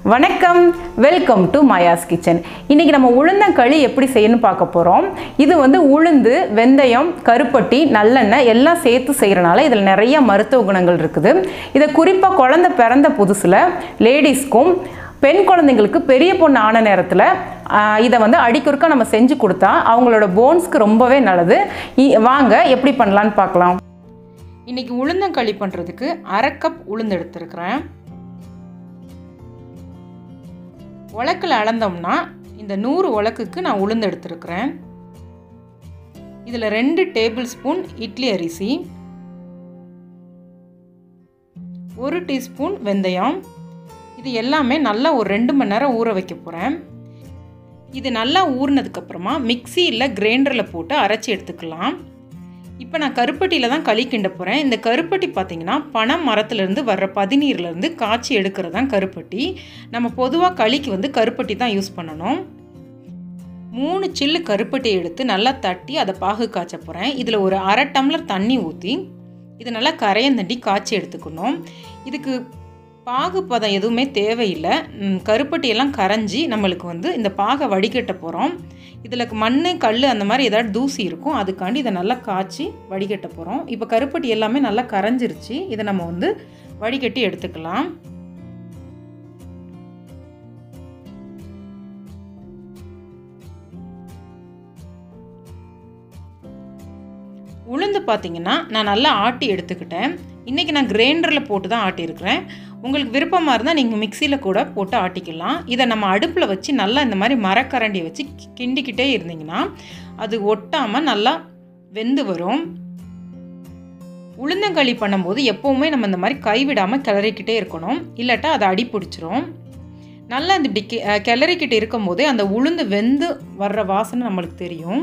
வணக்கம் welcome to Maya's kitchen இன்றைக்கி நம்ம உளுந்தங்களி எப்படி செய்யணும்னு பார்க்க போகிறோம் இது வந்து உளுந்து வெந்தயம் கருப்பட்டி நல்லெண்ணெய் எல்லாம் சேர்த்து செய்கிறனால இதில் நிறைய மருத்துவ குணங்கள் இருக்குது இதை குறிப்பாக குழந்தை பிறந்த புதுசில் லேடிஸ்க்கும் பெண் குழந்தைங்களுக்கு பெரிய பொண்ணு ஆன நேரத்தில் இதை வந்து அடிக்கொருக்கா நம்ம செஞ்சு கொடுத்தா அவங்களோட போன்ஸ்க்கு ரொம்பவே நல்லது இ- வாங்க எப்படி பண்ணலான்னு பார்க்கலாம் இன்றைக்கி உளுந்தங்களி பண்ணுறதுக்கு அரை கப் உளுந்து எடுத்துருக்கிறேன் உலக்கில் அளந்தோம்னா இந்த நூறு உலக்குக்கு நான் உளுந்து எடுத்துருக்கிறேன் இதில் ரெண்டு டேபிள் ஸ்பூன் இட்லி அரிசி ஒரு டீஸ்பூன் வெந்தயம் இது எல்லாமே நல்லா ஒரு ரெண்டு மணி நேரம் ஊற வைக்க போகிறேன் இது நல்லா ஊறினதுக்கப்புறமா மிக்சியில் கிரைண்டரில் போட்டு அரைச்சி எடுத்துக்கலாம் இப்போ நான் கருப்பட்டியில் தான் களி கிண்ட போகிறேன் இந்த கருப்பட்டி பார்த்தீங்கன்னா பனம் மரத்துலேருந்து வர்ற பதிநீர்லேருந்து காய்ச்சி எடுக்கிறது தான் கருப்பட்டி நம்ம பொதுவாக களிக்கு வந்து கருப்பட்டி தான் யூஸ் பண்ணணும் மூணு சில்லு கருப்பட்டி எடுத்து நல்லா தட்டி அதை பாகு காய்ச்ச போகிறேன் இதில் ஒரு அரை டம்ளர் தண்ணி ஊற்றி இது நல்லா கரையந்தண்டி காய்ச்சி எடுத்துக்கணும் இதுக்கு பாகு பதம் எதுவுமே தேவையில்லை ம், கருப்பட்டியெல்லாம் கரைஞ்சி நம்மளுக்கு வந்து இந்த பாகை வடிகட்ட போகிறோம் இதில் மண் கல் அந்த மாதிரி ஏதாவது தூசி இருக்கும் அதுக்காண்டி இதை நல்லா காய்ச்சி வடிகட்ட போகிறோம் இப்போ கருப்பட்டி எல்லாமே நல்லா கரைஞ்சிருச்சு இதை நம்ம வந்து வடிகட்டி எடுத்துக்கலாம் உளுந்து பார்த்தீங்கன்னா நான் நல்லா ஆட்டி எடுத்துக்கிட்டேன் இன்றைக்கி நான் கிரைண்டரில் போட்டு தான் ஆட்டியிருக்கிறேன் உங்களுக்கு விருப்பமாக இருந்தால் நீங்கள் மிக்சியில் கூட போட்டு ஆட்டிக்கலாம் இதை நம்ம அடுப்பில் வச்சு நல்லா இந்த மாதிரி மரக்கரண்டி வச்சு கி- கிண்டிக்கிட்டே இருந்தீங்கன்னா அது ஒட்டாமல் நல்லா வெந்து வரும் உளுந்தங்களி பண்ணும்போது எப்போவுமே நம்ம இந்த மாதிரி கைவிடாமல் கிளறிக்கிட்டே இருக்கணும் இல்லாட்டா அது அடி பிடிச்சிரும் நல்லா இந்த இப்படி கி- அஹ் கிளறிக்கிட்டு இருக்கும்போதே அந்த உளுந்து வெந்து வர்ற வாசனை நம்மளுக்கு தெரியும்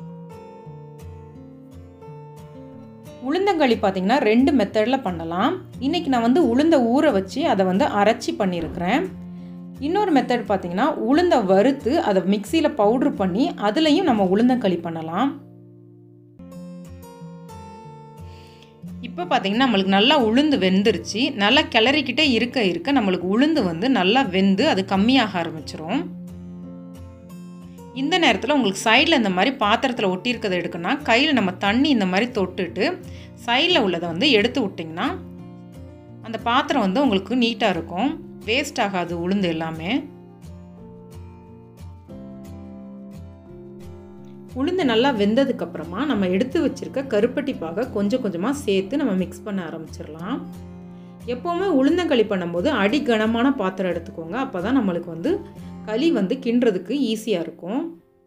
உளுந்தங்களி பார்த்தீங்கன்னா ரெண்டு மெத்தடில் பண்ணலாம் இன்றைக்கி நான் வந்து உளுந்த ஊற வச்சு அதை வந்து அரைச்சி பண்ணியிருக்கிறேன் இன்னொரு மெத்தட் பார்த்தீங்கன்னா உளுந்த வறுத்து அதை மிக்சியில் பவுட்ரு பண்ணி அதுலேயும் நம்ம உளுந்தங்களி பண்ணலாம் இப்போ பார்த்தீங்கன்னா நம்மளுக்கு நல்லா உளுந்து வெந்துருச்சு நல்லா கிளறிக்கிட்டே இருக்க இருக்க நம்மளுக்கு உளுந்து வந்து நல்லா வெந்து அது கம்மியாக ஆரம்பிச்சிரும் இந்த நேரத்தில் உங்களுக்கு சைடில் இந்த மாதிரி பாத்திரத்தில் ஒட்டியிருக்கிறத எடுக்கணும்னா கையில் நம்ம தண்ணி இந்த மாதிரி தொட்டுட்டு சைடில் உள்ளதை வந்து எடுத்து விட்டிங்கன்னா அந்த பாத்திரம் வந்து உங்களுக்கு நீட்டாக இருக்கும் வேஸ்ட் ஆகாது உளுந்து எல்லாமே உளுந்து நல்லா வெந்ததுக்கு அப்புறமா நம்ம எடுத்து வச்சிருக்க கருப்பட்டி பாகை கொஞ்சம் கொஞ்சமாக சேர்த்து நம்ம மிக்ஸ் பண்ண ஆரம்பிச்சிடலாம் எப்போவுமே உளுந்தங்களி பண்ணும்போது அடி கனமான பாத்திரம் எடுத்துக்கோங்க அப்போ தான் நம்மளுக்கு வந்து களி வந்து கிண்டுறதுக்கு ஈஸியாக இருக்கும்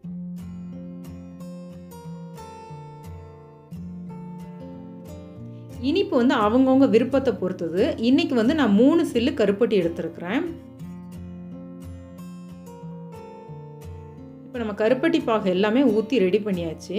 இனிப்பு வந்து அவங்கவுங்க விருப்பத்தை பொறுத்தது இன்னைக்கு வந்து நான் மூணு சில்லு கருப்பட்டி எடுத்திருக்கிறேன் இப்போ நம்ம கருப்பட்டி பாகு எல்லாமே ஊற்றி ரெடி பண்ணியாச்சு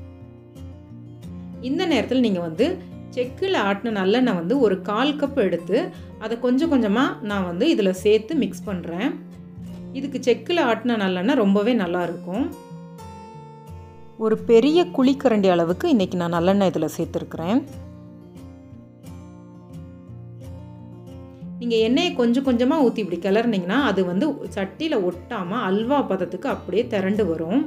இந்த நேரத்தில் நீங்கள் வந்து செக்கில் ஆட்டின நல்லெண்ணெய் வந்து ஒரு கால் கப் எடுத்து அதை கொஞ்சம் கொஞ்சமாக நான் வந்து இதில் சேர்த்து மிக்ஸ் பண்ணுறேன் இதுக்கு செக்கில் ஆட்டின நல்லெண்ணெய் ரொம்பவே நல்லா இருக்கும் ஒரு பெரிய குழிக்கரண்டி அளவுக்கு இன்றைக்கி நான் நல்லெண்ணெய் இதில் சேர்த்துருக்குறேன் நீங்கள் எண்ணெயை கொஞ்சம் கொஞ்சமாக ஊற்றி இப்படி கிளறினீங்கன்னா அது வந்து சட்டியில் ஒட்டாமல் அல்வா பதத்துக்கு அப்படியே திரண்டு வரும்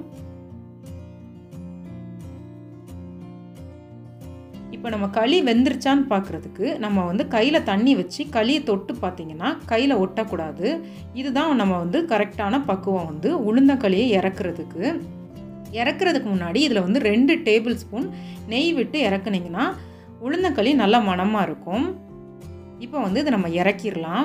இப்போ நம்ம களி வெந்துருச்சான்னு பார்க்குறதுக்கு நம்ம வந்து கையில் தண்ணி வச்சு களியை தொட்டு பார்த்தீங்கன்னா கையில் ஒட்டக்கூடாது இதுதான் நம்ம வந்து கரெக்டான பக்குவம் வந்து உளுந்தங்களியை இறக்குறதுக்கு இறக்குறதுக்கு முன்னாடி இதில் வந்து ரெண்டு டேபிள் ஸ்பூன் நெய் விட்டு இறக்குனீங்கன்னா உளுந்தங்களி நல்லா மணமாக இருக்கும் இப்போ வந்து இதை நம்ம இறக்கிடலாம்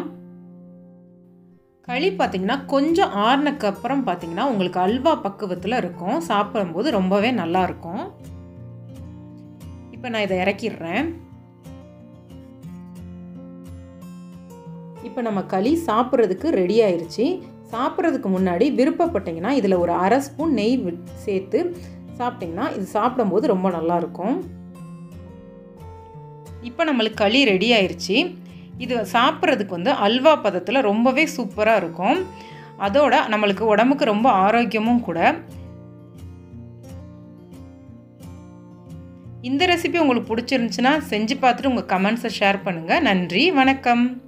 களி பார்த்தீங்கன்னா கொஞ்சம் ஆறுனக்கு அப்புறம் பார்த்தீங்கன்னா உங்களுக்கு அல்வா பக்குவத்தில் இருக்கும் சாப்பிடும்போது ரொம்பவே நல்லா இருக்கும் இப்போ நான் இதை இறக்கிடுறேன் இப்போ நம்ம களி சாப்பிட்றதுக்கு ரெடி ஆயிருச்சு சாப்பிட்றதுக்கு முன்னாடி விருப்பப்பட்டீங்கன்னா இதில் ஒரு அரை ஸ்பூன் நெய் விட்- சேர்த்து சாப்பிட்டிங்கன்னா இது சாப்பிடும்போது ரொம்ப நல்லா இருக்கும் இப்போ நம்மளுக்கு களி ரெடி ஆயிருச்சு இது சாப்பிட்றதுக்கு வந்து அல்வா பதத்தில் ரொம்பவே சூப்பராக இருக்கும் அதோட நம்மளுக்கு உடம்புக்கு ரொம்ப ஆரோக்கியமும் கூட இந்த ரெசிபி உங்களுக்கு பிடிச்சிருந்துச்சுன்னா செஞ்சு பார்த்துட்டு உங்கள் கமெண்ட்ஸை ஷேர் பண்ணுங்கள் நன்றி வணக்கம்